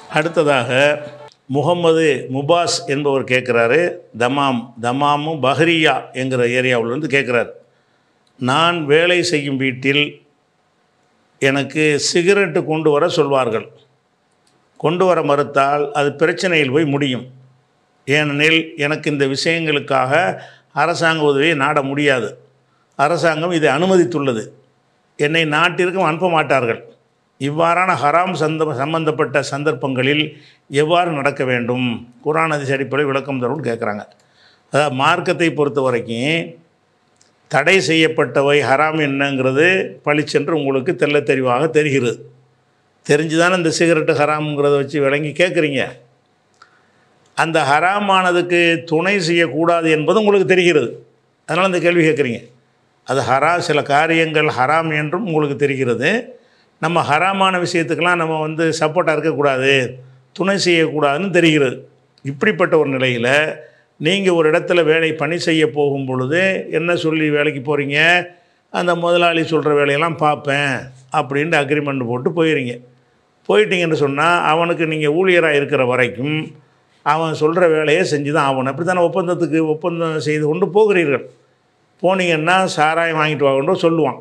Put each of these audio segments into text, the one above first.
அடுத்ததாக முகம்மது முபாஸ் என்பவர் கேட்குறாரு தமாம் தமாமும் பஹ்ரியா என்கிற ஏரியாவிலேருந்து கேட்குறாரு நான் வேலை செய்யும் வீட்டில் எனக்கு சிகரெட்டு கொண்டு வர சொல்வார்கள் கொண்டு வர மறுத்தால் அது பிரச்சனையில் போய் முடியும் ஏனெனில் எனக்கு இந்த விஷயங்களுக்காக அரசாங்க உதவியை நாட முடியாது அரசாங்கம் இதை அனுமதித்துள்ளது என்னை நாட்டிற்கும் அனுப்ப மாட்டார்கள் இவ்வாறான ஹராம் சந்த சம்பந்தப்பட்ட சந்தர்ப்பங்களில் எவ்வாறு நடக்க வேண்டும் குரான் அதிச அடிப்படையில் விளக்கம் தரும்னு கேட்குறாங்க அதாவது மார்க்கத்தை பொறுத்த வரைக்கும் தடை செய்யப்பட்டவை ஹராம் என்னங்கிறது பளிச்சென்று உங்களுக்கு தெள்ள தெளிவாக தெரிகிறது தெரிஞ்சு தானே இந்த சிகரெட்டு ஹராம்ங்கிறத வச்சு விளங்கி கேட்குறீங்க அந்த ஹராமானதுக்கு துணை செய்யக்கூடாது என்பது உங்களுக்கு தெரிகிறது அதனால் இந்த கேள்வி கேட்குறீங்க அது ஹரா சில காரியங்கள் ஹராம் என்றும் உங்களுக்கு தெரிகிறது நம்ம ஹராமான விஷயத்துக்கெல்லாம் நம்ம வந்து சப்போர்ட்டாக இருக்கக்கூடாது துணை செய்யக்கூடாதுன்னு தெரிகிறது இப்படிப்பட்ட ஒரு நிலையில் நீங்கள் ஒரு இடத்துல வேலை பணி செய்ய போகும் பொழுது என்ன சொல்லி வேலைக்கு போகிறீங்க அந்த முதலாளி சொல்கிற வேலையெல்லாம் பார்ப்பேன் அப்படின்ட்டு அக்ரிமெண்ட் போட்டு போயிடுறீங்க போயிட்டீங்கன்னு சொன்னால் அவனுக்கு நீங்கள் ஊழியராக இருக்கிற வரைக்கும் அவன் சொல்கிற வேலையை செஞ்சு தான் ஆகணும் அப்படி தானே ஒப்பந்தத்துக்கு ஒப்பந்தம் செய்து கொண்டு போகிறீர்கள் போனீங்கன்னா சாராயம் வாங்கிட்டு வாங்கன்னு சொல்லுவான்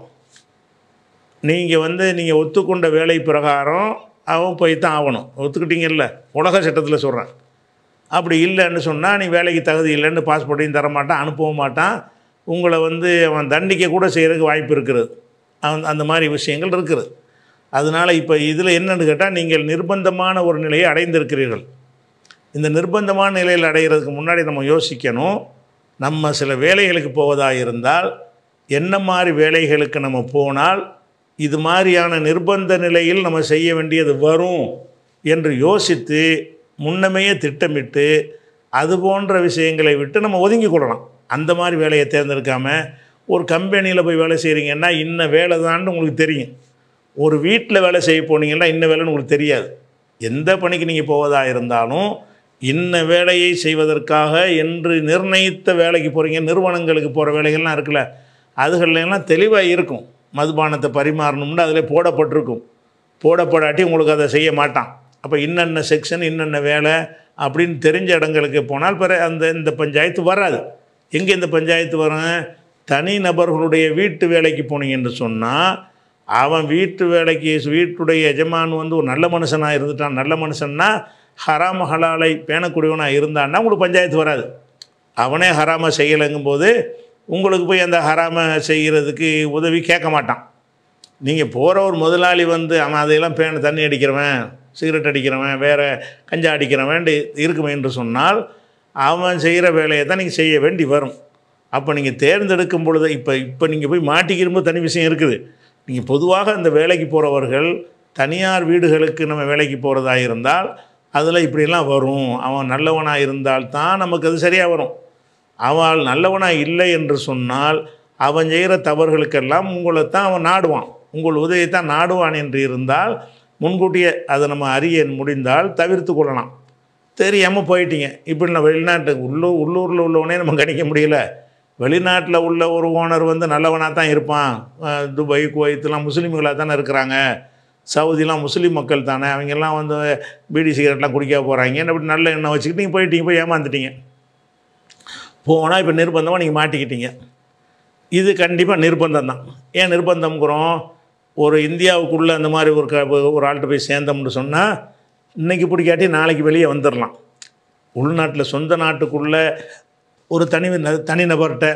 நீங்கள் வந்து நீங்கள் ஒத்துக்கொண்ட வேலை பிரகாரம் அவன் போய் தான் ஆகணும் ஒத்துக்கிட்டீங்கல்ல உலக சட்டத்தில் சொல்கிறேன் அப்படி இல்லைன்னு சொன்னால் நீ வேலைக்கு தகுதி இல்லைன்னு பாஸ்போர்ட்டையும் தர மாட்டான் அனுப்பவும் மாட்டான் உங்களை வந்து அவன் தண்டிக்க கூட செய்கிறதுக்கு வாய்ப்பு இருக்கிறது அவன் அந்த மாதிரி விஷயங்கள் இருக்குது அதனால் இப்போ இதில் என்னன்னு கேட்டால் நீங்கள் நிர்பந்தமான ஒரு நிலையை அடைந்திருக்கிறீர்கள் இந்த நிர்பந்தமான நிலையில் அடைகிறதுக்கு முன்னாடி நம்ம யோசிக்கணும் நம்ம சில வேலைகளுக்கு போவதாக இருந்தால் என்ன மாதிரி வேலைகளுக்கு நம்ம போனால் இது மாதிரியான நிர்பந்த நிலையில் நம்ம செய்ய வேண்டியது வரும் என்று யோசித்து முன்னமையே திட்டமிட்டு அது போன்ற விஷயங்களை விட்டு நம்ம ஒதுங்கி கொள்ளலாம் அந்த மாதிரி வேலையை தேர்ந்தெடுக்காமல் ஒரு கம்பெனியில் போய் வேலை செய்கிறீங்கன்னா இன்ன வேலை தான் உங்களுக்கு தெரியும் ஒரு வீட்டில் வேலை செய்ய போனீங்கன்னா இன்ன வேலைன்னு உங்களுக்கு தெரியாது எந்த பணிக்கு நீங்கள் போவதாக இருந்தாலும் இன்ன வேலையை செய்வதற்காக என்று நிர்ணயித்த வேலைக்கு போகிறீங்க நிறுவனங்களுக்கு போகிற வேலைகள்லாம் இருக்குல்ல அதுகள்லாம் தெளிவாக இருக்கும் மதுபானத்தை பரிமாறணும்னு அதில் போடப்பட்டிருக்கும் போடப்படாட்டி உங்களுக்கு அதை செய்ய மாட்டான் அப்போ இன்னென்ன செக்ஷன் இன்னென்ன வேலை அப்படின்னு தெரிஞ்ச இடங்களுக்கு போனால் பிற அந்த இந்த பஞ்சாயத்து வராது எங்கே இந்த பஞ்சாயத்து வரும் தனி நபர்களுடைய வீட்டு வேலைக்கு போனீங்கன்னு சொன்னால் அவன் வீட்டு வேலைக்கு வீட்டுடைய எஜமான் வந்து ஒரு நல்ல மனுஷனாக இருந்துட்டான் நல்ல மனுஷன்னா ஹராம ஹலாலை பேணக்கூடியவனாக இருந்தான்னா உங்களுக்கு பஞ்சாயத்து வராது அவனே ஹராம செய்யலைங்கும்போது உங்களுக்கு போய் அந்த ஹராம செய்கிறதுக்கு உதவி கேட்க மாட்டான் நீங்கள் போகிற ஒரு முதலாளி வந்து அவன் அதையெல்லாம் பேண தண்ணி அடிக்கிறவன் சிகரெட் அடிக்கிறவன் வேறு கஞ்சா அடிக்கிறவன் இருக்குமே என்று சொன்னால் அவன் செய்கிற வேலையை தான் நீங்கள் செய்ய வேண்டி வரும் அப்போ நீங்கள் தேர்ந்தெடுக்கும் பொழுது இப்போ இப்போ நீங்கள் போய் மாட்டிக்கிறம்போது தனி விஷயம் இருக்குது நீங்கள் பொதுவாக அந்த வேலைக்கு போகிறவர்கள் தனியார் வீடுகளுக்கு நம்ம வேலைக்கு போகிறதா இருந்தால் அதில் இப்படிலாம் வரும் அவன் நல்லவனாக இருந்தால் தான் நமக்கு அது சரியாக வரும் அவள் நல்லவனாக இல்லை என்று சொன்னால் அவன் செய்கிற தவறுகளுக்கெல்லாம் உங்களை தான் அவன் நாடுவான் உங்கள் உதவியை தான் நாடுவான் என்று இருந்தால் முன்கூட்டியே அதை நம்ம அறிய முடிந்தால் தவிர்த்து கொள்ளலாம் தெரியாமல் போயிட்டீங்க இப்படி நான் வெளிநாட்டுக்கு உள்ளூர் உள்ளூரில் உள்ளவனே நம்ம கணிக்க முடியல வெளிநாட்டில் உள்ள ஒரு ஓனர் வந்து நல்லவனாக தான் இருப்பான் அஹ் துபாய் குவைத்துலாம் முஸ்லீம்களாக தானே இருக்கிறாங்க சவுதிலாம் முஸ்லீம் மக்கள் தானே அவங்கெல்லாம் வந்து பீடி சிகரெட்லாம் குடிக்க போகிறாங்க அப்படி நல்ல எண்ணெய் வச்சுக்கிட்டு நீங்கள் போயிட்டீங்க போய் ஏமாந்துட்டீங்க போனால் இப்போ நிர்பந்தமாக நீங்கள் மாட்டிக்கிட்டீங்க இது கண்டிப்பாக நிர்பந்தம் தான் ஏன் நிர்பந்தம்ங்கிறோம் ஒரு இந்தியாவுக்குள்ளே அந்த மாதிரி ஒரு க ஒரு ஆள்கிட்ட போய் சேர்ந்தோம்னு சொன்னால் இன்றைக்கி பிடிக்காட்டி நாளைக்கு வெளியே வந்துடலாம் உள்நாட்டில் சொந்த நாட்டுக்குள்ளே ஒரு தனி தனிநபர்கிட்ட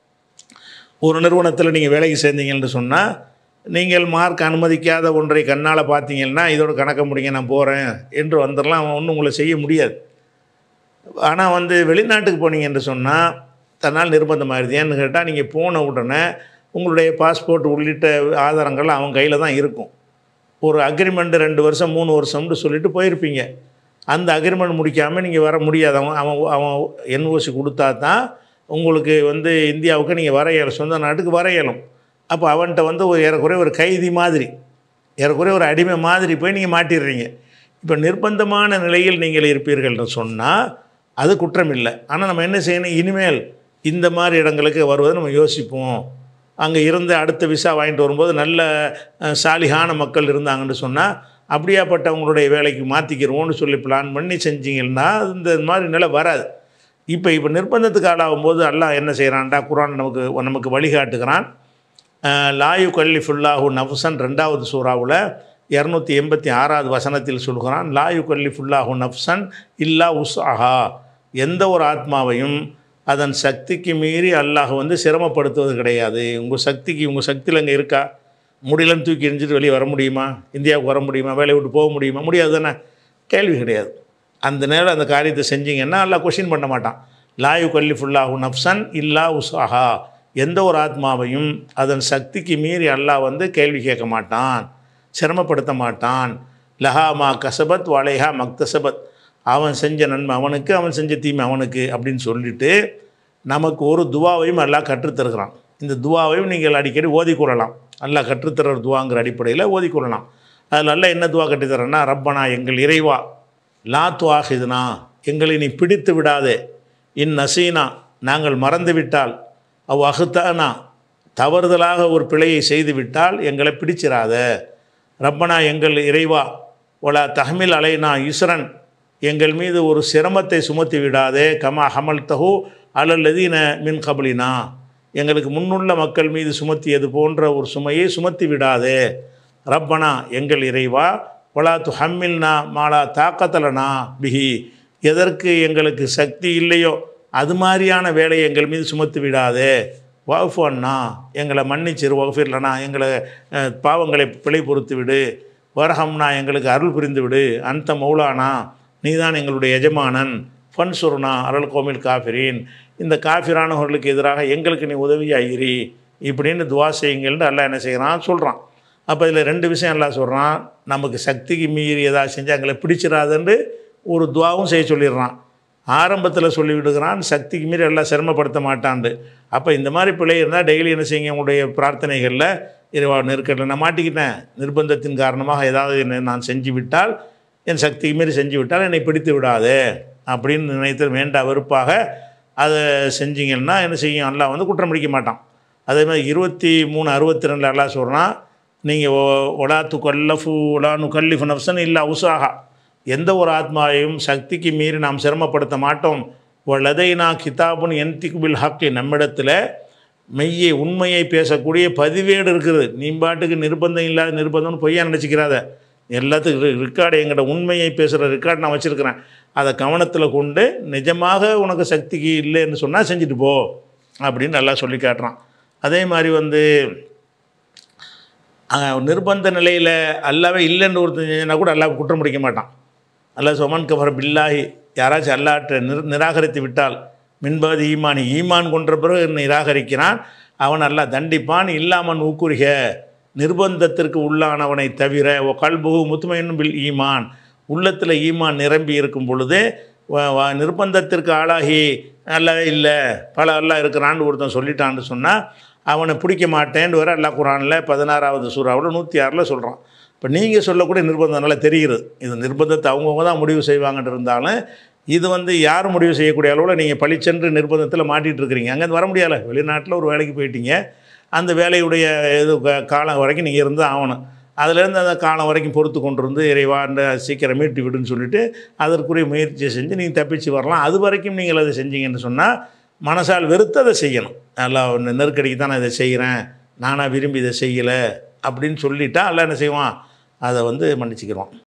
ஒரு நிறுவனத்தில் நீங்கள் வேலைக்கு சேர்ந்தீங்கன்னு சொன்னால் நீங்கள் மார்க் அனுமதிக்காத ஒன்றை கண்ணால் பார்த்தீங்கன்னா இதோட கணக்க முடிங்க நான் போகிறேன் என்று வந்துடலாம் அவன் ஒன்றும் உங்களை செய்ய முடியாது ஆனால் வந்து வெளிநாட்டுக்கு போனீங்க என்று சொன்னால் தன்னால் நிர்பந்தமாயிருது ஏன்னு கேட்டால் நீங்கள் போன உடனே உங்களுடைய பாஸ்போர்ட் உள்ளிட்ட ஆதாரங்கள் அவன் கையில் தான் இருக்கும் ஒரு அக்ரிமெண்ட் ரெண்டு வருஷம் மூணு வருஷம்னு சொல்லிட்டு போயிருப்பீங்க அந்த அக்ரிமெண்ட் முடிக்காமல் நீங்கள் வர முடியாது அவன் அவன் அவன் என்ஓசி கொடுத்தா தான் உங்களுக்கு வந்து இந்தியாவுக்கு நீங்கள் வர இயலும் சொந்த நாட்டுக்கு வர இயலும் அப்போ அவன்கிட்ட வந்து ஒரு ஏறக்குறைய ஒரு கைதி மாதிரி ஏறக்குறைய ஒரு அடிமை மாதிரி போய் நீங்கள் மாட்டிடுறீங்க இப்போ நிர்பந்தமான நிலையில் நீங்கள் இருப்பீர்கள்னு சொன்னால் அது குற்றம் இல்லை ஆனால் நம்ம என்ன செய்யணும் இனிமேல் இந்த மாதிரி இடங்களுக்கு வருவதை நம்ம யோசிப்போம் அங்கே இருந்து அடுத்த விசா வாங்கிட்டு வரும்போது நல்ல அஹ், சாலிகான மக்கள் இருந்தாங்கன்னு சொன்னால் அப்படியாப்பட்டவங்களுடைய வேலைக்கு மாற்றிக்கிறோன்னு சொல்லி பிளான் பண்ணி செஞ்சீங்கன்னா இந்த மாதிரி நிலை வராது இப்போ இப்போ நிர்பந்தத்துக்கு ஆளாகும் போது அல்லாஹ் என்ன செய்கிறான்டா குரான் நமக்கு நமக்கு வழிகாட்டுகிறான் அஹ், லாயு கல்லி ஃபுல்லாஹு நஃப்சன் ரெண்டாவது சூறாவில் இரநூத்தி எண்பத்தி ஆறாவது வசனத்தில் சொல்கிறான் லாயு கல்லி ஃபுல்லாஹு நஃப்சன் இல்லா உஸ்ஆஹா எந்த ஒரு ஆத்மாவையும் அதன் சக்திக்கு மீறி அல்லாஹ் வந்து சிரமப்படுத்துவது கிடையாது உங்கள் சக்திக்கு உங்கள் சக்தியில் அங்கே இருக்கா முடியலன்னு தூக்கி எரிஞ்சிட்டு வெளியே வர முடியுமா இந்தியாவுக்கு வர முடியுமா வேலையை விட்டு போக முடியுமா முடியாது தானே கேள்வி கிடையாது அந்த நேரம் அந்த காரியத்தை செஞ்சீங்கன்னா அல்லாஹ் கொஷின் பண்ண மாட்டான் லாயு கல்லி ஃபுல்லாஹு நஃப்சன் இல்லா உஸ்ஆஹா எந்த ஒரு ஆத்மாவையும் அதன் சக்திக்கு மீறி அல்லாஹ் வந்து கேள்வி கேட்க மாட்டான் சிரமப்படுத்த மாட்டான் லஹா மா கசபத் வலைஹா மக்தசபத் அவன் செஞ்ச நன்மை அவனுக்கு அவன் செஞ்ச தீமை அவனுக்கு அப்படின்னு சொல்லிட்டு நமக்கு ஒரு துவாவையும் அல்லாஹ் கற்றுத்தருகிறான் இந்த துவாவையும் நீங்கள் அடிக்கடி ஓதிக்கொள்ளலாம் அல்லாஹ் கற்றுத்தர துவாங்கிற அடிப்படையில் ஓதிக்கொள்ளலாம் அதில் அல்லாஹ் என்ன துவா கட்டித்தரேன்னா ரப்பனா எங்கள் இறைவா லா துவாஹிதுனா எங்களை நீ பிடித்து விடாதே இன் நசீனா நாங்கள் மறந்து விட்டால் அவ் அகுத்தானா தவறுதலாக ஒரு பிழையை செய்து விட்டால் எங்களை பிடிச்சிராத ரப்பனா எங்கள் இறைவா ஒலா தஹமில் அலைனா இஸ்ரன் எங்கள் மீது ஒரு சிரமத்தை சுமத்தி விடாதே கமா ஹமல் தஹு அலல்லதீன மின் கபலினா எங்களுக்கு முன்னுள்ள மக்கள் மீது சுமத்தியது போன்ற ஒரு சுமையை சுமத்தி விடாதே ரப்பனா எங்கள் இறைவா ஒலா து ஹம்மில்னா மாலா தாக்கத்தலனா பிஹி எதற்கு எங்களுக்கு சக்தி இல்லையோ அது மாதிரியான வேலையை எங்கள் மீது சுமத்தி விடாதே வகுஃபு அண்ணா எங்களை மன்னிச்சிரு வகுஃபிர்லனா எங்களை அஹ், பாவங்களை பிழை பொறுத்து விடு வரஹம்னா எங்களுக்கு அருள் புரிந்து விடு அந்த மௌலானா நீதான் எங்களுடைய எஜமானன் ஃபன்சுருனா அருள் கோமில் காஃபிரின் இந்த காஃபிரானவர்களுக்கு எதிராக எங்களுக்கு நீ உதவியாயிரி இப்படின்னு துவா செய்யுங்கள்னு அல்லாஹ் என்ன செய்கிறான் சொல்கிறான் அப்போ இதில் ரெண்டு விஷயம் எல்லாம் சொல்கிறான் நமக்கு சக்திக்கு மீறி ஏதாவது செஞ்சால் எங்களை பிடிச்சிடாதுன்னு ஒரு துவாவும் செய்ய சொல்லிடுறான் ஆரம்பத்தில் சொல்லி விடுகிறான் சக்திக்கு மீறி எல்லாம் சிரமப்படுத்த மாட்டான்ண்டு அப்போ இந்த மாதிரி பிழை இருந்தால் டெய்லி என்ன செய்யுங்க உங்களுடைய பிரார்த்தனைகளில் இறைவா நெருக்கடில் நான் மாட்டிக்கிட்டேன் நிர்பந்தத்தின் காரணமாக ஏதாவது என்னை நான் செஞ்சு விட்டால் என் சக்திக்கு மீறி செஞ்சு விட்டால் என்னை பிடித்து விடாதே அப்படின்னு நினைத்து வேண்டா வெறுப்பாக அதை செஞ்சீங்கன்னா என்ன செய்யும் அல்லாஹ் வந்து குற்றம் பிடிக்க மாட்டான் அதே மாதிரி இருபத்தி மூணு அறுபத்தி ரெண்டில் எல்லாம் சொல்கிறான் நீங்கள் ஒலா து கல்லஃபு ஒலா நு கல்லிஃபு நப்சன் இல்லை உசாகா எந்த ஒரு ஆத்மாவையும் சக்திக்கு மீறி நாம் சிரமப்படுத்த மாட்டோம் லதைனா கிதாபுன் என்திக்கு பில் ஹக்கி நம்மிடத்தில் மெய்யை உண்மையை பேசக்கூடிய பதிவேடு இருக்குது நீ பாட்டுக்கு நிர்பந்தம் இல்லாத நிர்பந்தம்னு பொய்யா நினச்சிக்கிறாத எல்லாத்துக்கும் ரெக்கார்டு எங்கிட்ட உண்மையை பேசுகிற ரெக்கார்டு நான் வச்சுருக்கிறேன் அதை கவனத்தில் கொண்டு நிஜமாக உனக்கு சக்திக்கு இல்லைன்னு சொன்னால் செஞ்சுட்டு போ அப்படின்னு நல்லா சொல்லி காட்டுறான் அதே மாதிரி வந்து அஹ், நிர்பந்த நிலையில் அல்லாவே இல்லைன்னு ஒருத்தன் செஞ்சா கூட அல்லாஹ் குற்றம் பிடிக்க மாட்டான் அல்லாஹ் சொமன் கபர் பில்லாஹி யாராச்சும் அல்லாட்ட நிர் நிராகரித்து விட்டால் மின்பாதி ஈமானி ஈமான் கொன்ற பிறகு நிராகரிக்கிறான் அவன் அல்லாஹ் தண்டிப்பான் இல்லாமன் ஊக்குரிக நிர்பந்தத்திற்கு உள்ளானவனை தவிர ஓ கல்புகு முத்துமையின் பில் ஈமான் உள்ளத்தில் ஈமான் நிரம்பி இருக்கும் பொழுது வ- வ- நிர்பந்தத்திற்கு ஆளாகி அல்ல இல்லை பல அல்லாஹ் இருக்கிறான்னு ஒருத்தன் சொல்லிட்டான்னு சொன்னால் அவனை பிடிக்க மாட்டேன்னு வர அல்லாஹ் குரானில் பதினாறாவது சூறாவில் நூற்றி ஆறில் சொல்கிறான் இப்போ நீங்கள் சொல்லக்கூடிய நிர்பந்தம் நல்லா தெரிகிறது இது நிர்பந்தத்தை அவங்கவுங்க தான் முடிவு செய்வாங்கன்னு இருந்தாலும் இது வந்து யார் முடிவு செய்யக்கூடிய அளவில் நீங்கள் பழிச்சென்று நிர்பந்தத்தில் மாட்டிகிட்டு இருக்கிறீங்க அங்கேருந்து வர முடியலை வெளிநாட்டில் ஒரு வேலைக்கு போயிட்டீங்க அந்த வேலையுடைய இது க- காலம் வரைக்கும் நீங்கள் இருந்து ஆகணும் அதுலேருந்து அந்த காலம் வரைக்கும் பொறுத்து கொண்டு இருந்து இறைவா இந்த சீக்கிரம் மீட்டு விடுன்னு சொல்லிட்டு அதற்குரிய முயற்சியை செஞ்சு நீங்கள் தப்பிச்சு வரலாம் அது வரைக்கும் நீங்கள் அதை செஞ்சீங்கன்னு சொன்னால் மனசால் வெறுத்து அதை செய்யணும் நல்லா ஒன்று நெருக்கடிக்கு தான் நான் இதை செய்கிறேன் நானாக விரும்பி இதை செய்யலை அப்படின்னு சொல்லிட்டா எல்லாம் என்ன செய்வான் அதை வந்து மன்னிச்சுக்கிறோம்